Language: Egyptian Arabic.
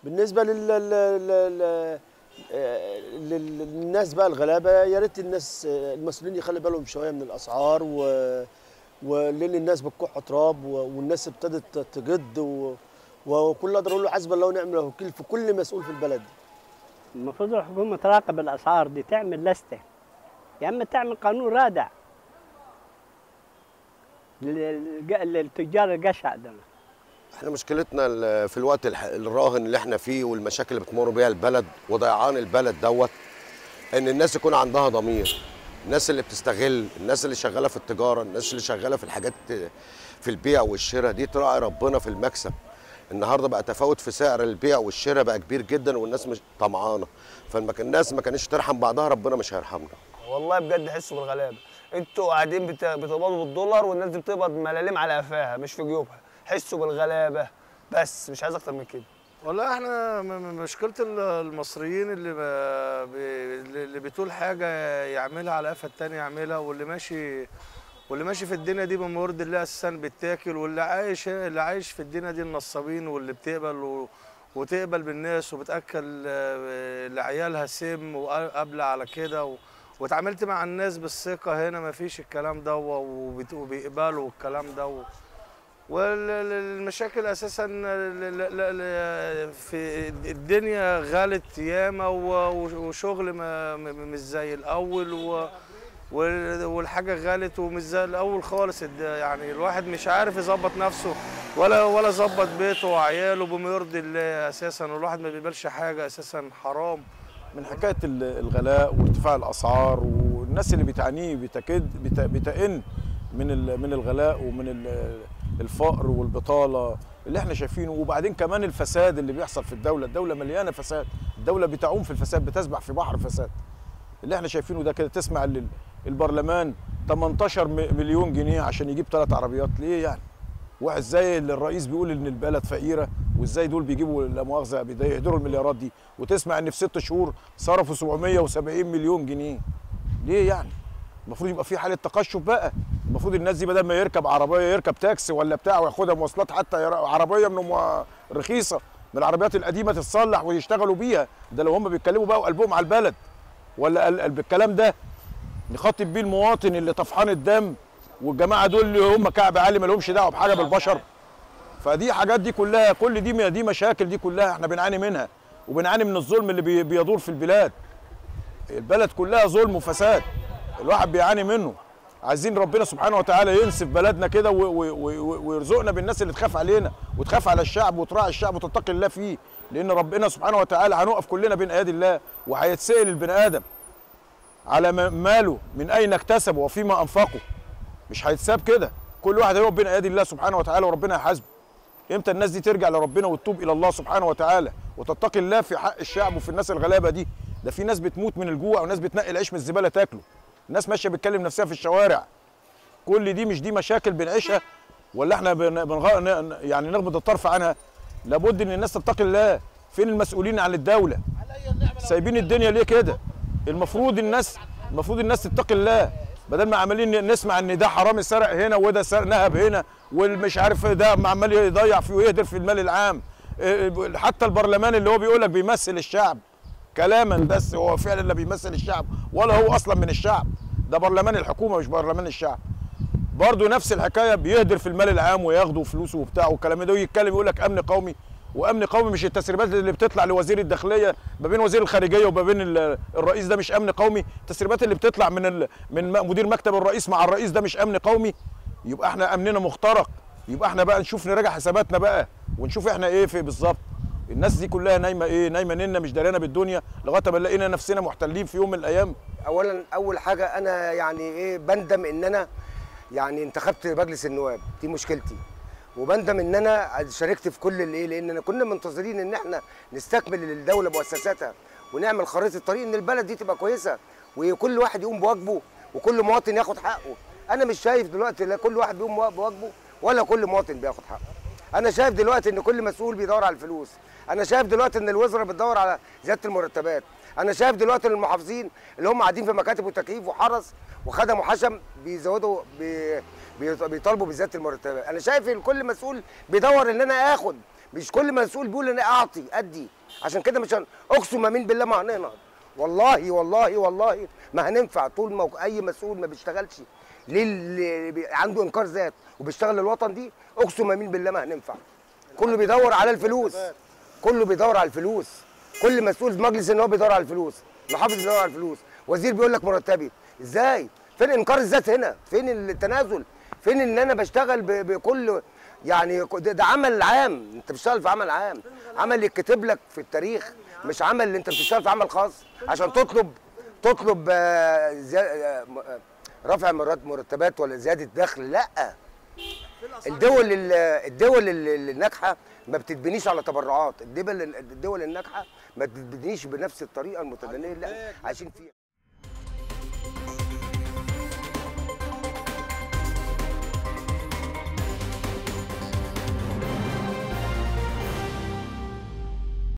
بالنسبه لل لل- لل- آه، لل- للناس بقى الغلابه يا ريت الناس آه، المسؤولين يخلي بالهم شويه من الاسعار و ولان الناس بتكح تراب و- والناس ابتدت تجد و... وكل اقدر اقول له حسب الله ونعم الوكيل في كل مسؤول في البلد دي المفروض الحكومة تراقب الأسعار دي تعمل لستة يا إما تعمل قانون رادع للج- للتجار القشع دول احنا مشكلتنا ال- في الوقت الح- الراهن اللي احنا فيه والمشاكل اللي بتمر بيها البلد وضيعان البلد دوت ان الناس يكون عندها ضمير الناس اللي بتستغل الناس اللي شغاله في التجاره الناس اللي شغاله في الحاجات في البيع والشراء دي تراعي ربنا في المكسب النهارده بقى تفاوت في سعر البيع والشراء بقى كبير جدا والناس مش طمعانه فالناس ما كانتش ترحم بعضها ربنا مش هيرحمنا والله بجد حسوا بالغلابه انتوا قاعدين بت- بتقبضوا بالدولار والناس دي بتقبض ملاليم على قفاها مش في جيوبها حسوا بالغلابه بس مش عايز اكتر من كده والله احنا م- م- مشكله ال- المصريين اللي ما بي- اللي بتقول حاجه يعملها على قفا التاني يعملها واللي ماشي واللي ماشي في الدنيا دي بمورد الله اساسا بيتاكل واللي عايش اللي عايش في الدنيا دي النصابين واللي بتقبل و وتقبل بالناس وبتاكل آه، لعيالها سم وقابله على كده و... واتعاملت مع الناس بالثقه هنا ما فيش الكلام ده وبت- وبيقبلوا والكلام ده و... والمشاكل اساسا ل- ل- ل- في الدنيا غالت ياما و- وشغل ما م- مش زي الاول و وال- والحاجه غالت ومش زي الاول خالص الد- يعني الواحد مش عارف يظبط نفسه ولا ولا يظبط بيته وعياله بما يرضي الله اساسا والواحد ما بيقبلش حاجه اساسا حرام من حكايه ال- الغلاء وارتفاع الاسعار والناس اللي بتعانيه بتكد بت- بتئن من ال- من الغلاء ومن ال- الفقر والبطاله اللي احنا شايفينه وبعدين كمان الفساد اللي بيحصل في الدوله الدوله مليانه فساد الدوله بتعوم في الفساد بتسبح في بحر فساد اللي احنا شايفينه ده كده تسمع ال- البرلمان 18 م- مليون جنيه عشان يجيب ثلاث عربيات ليه يعني واحد زي اللي الرئيس بيقول ان البلد فقيره وازاي دول بيجيبوا لا مؤاخذه بيهدروا المليارات دي وتسمع ان في ست شهور صرفوا 770 مليون جنيه ليه يعني المفروض يبقى في حاله تقشف بقى المفروض الناس دي بدل ما يركب عربيه يركب تاكسي ولا بتاع وياخدها مواصلات حتى ير- عربيه من مو- رخيصه من العربيات القديمه تتصلح ويشتغلوا بيها ده لو هم بيتكلموا بقى وقلبهم على البلد ولا ال- ال- بالكلام ده نخاطب بيه المواطن اللي طفحان الدم والجماعه دول اللي هم كعب عالي ما لهمش دعوه بحاجه بالبشر فدي حاجات دي كلها كل دي دي مشاكل دي كلها احنا بنعاني منها وبنعاني من الظلم اللي بي- بيدور في البلاد البلد كلها ظلم وفساد الواحد بيعاني منه عايزين ربنا سبحانه وتعالى ينسف بلدنا كده و- و- و- ويرزقنا بالناس اللي تخاف علينا وتخاف على الشعب وتراعي الشعب وتتقي الله فيه لان ربنا سبحانه وتعالى هنقف كلنا بين ايادي الله وهيتسال البني ادم على ما- ماله من اين اكتسبه وفيما انفقه مش هيتساب كده كل واحد هيقف بين ايادي الله سبحانه وتعالى وربنا يحاسبه امتى الناس دي ترجع لربنا وتتوب الى الله سبحانه وتعالى وتتقي الله في حق الشعب وفي الناس الغلابه دي ده في ناس بتموت من الجوع وناس بتنقي العيش من الزباله تاكله الناس ماشيه بتكلم نفسها في الشوارع كل دي مش دي مشاكل بنعيشها ولا احنا بن- بنغ... ن- يعني نغمض الطرف عنها لابد ان الناس تتقي الله فين المسؤولين عن الدوله سايبين الدنيا ليه كده المفروض الناس المفروض الناس تتقي الله بدل ما عمالين نسمع ان ده حرامي سرق هنا وده سرق نهب هنا والمش عارف ده عمال يضيع فيه ويهدر في المال العام إيه، حتى البرلمان اللي هو بيقول لك بيمثل الشعب كلاما بس هو فعلا لا بيمثل الشعب ولا هو اصلا من الشعب ده برلمان الحكومه مش برلمان الشعب برضه نفس الحكايه بيهدر في المال العام وياخدوا فلوسه وبتاع والكلام ده ويتكلم يقول لك امن قومي وامن قومي مش التسريبات اللي بتطلع لوزير الداخليه ما بين وزير الخارجيه وما بين ال- الرئيس ده مش امن قومي التسريبات اللي بتطلع من ال... من م- مدير مكتب الرئيس مع الرئيس ده مش امن قومي يبقى احنا امننا مخترق يبقى احنا بقى نشوف نراجع حساباتنا بقى ونشوف احنا ايه في بالظبط الناس دي كلها نايمه ايه نايمه ننا مش دارينا بالدنيا لغايه ما لقينا نفسنا محتلين في يوم من الايام اولا اول حاجه انا يعني ايه بندم ان انا يعني انتخبت مجلس النواب دي مشكلتي وبندم ان انا شاركت في كل الايه لان كنا منتظرين ان احنا نستكمل الدوله مؤسساتها ونعمل خريطه طريق ان البلد دي تبقى كويسه وكل واحد يقوم بواجبه وكل مواطن ياخد حقه انا مش شايف دلوقتي لا كل واحد بيقوم بواجبه ولا كل مواطن بياخد حقه انا شايف دلوقتي ان كل مسؤول بيدور على الفلوس انا شايف دلوقتي ان الوزراء بتدور على زياده المرتبات انا شايف دلوقتي ان المحافظين اللي هم قاعدين في مكاتب وتكييف وحرس وخدم وحشم بيزودوا بي بي- بيطالبوا بزياده المرتبات انا شايف ان كل مسؤول بيدور ان انا اخد مش كل مسؤول بيقول ان انا اعطي ادي عشان كده مش هن... اقسم يمين بالله ما هننهض والله والله والله ما هننفع طول ما اي مسؤول ما بيشتغلش ليه اللي بي- عنده انكار ذات وبيشتغل للوطن دي اقسم يمين بالله ما هننفع كله بيدور على الفلوس كله بيدور على الفلوس كل مسؤول في مجلس النواب بيدور على الفلوس محافظ بيدور على الفلوس وزير بيقول لك مرتبي ازاي فين انكار الذات هنا فين التنازل فين ان انا بشتغل ب- بكل يعني ده, ده عمل عام انت بتشتغل في عمل عام عمل يتكتب لك في التاريخ مش عمل اللي انت بتشتغل في عمل خاص عشان تطلب تطلب آه، زي- آه، م- آه، رفع مرت- مرتبات ولا زياده دخل لا الدول ال- الدول ال- اللي الناجحه ما بتتبنيش على تبرعات الدول الدول الناجحه ما بتتبنيش بنفس الطريقه المتدنيه اللي احنا عايشين فيها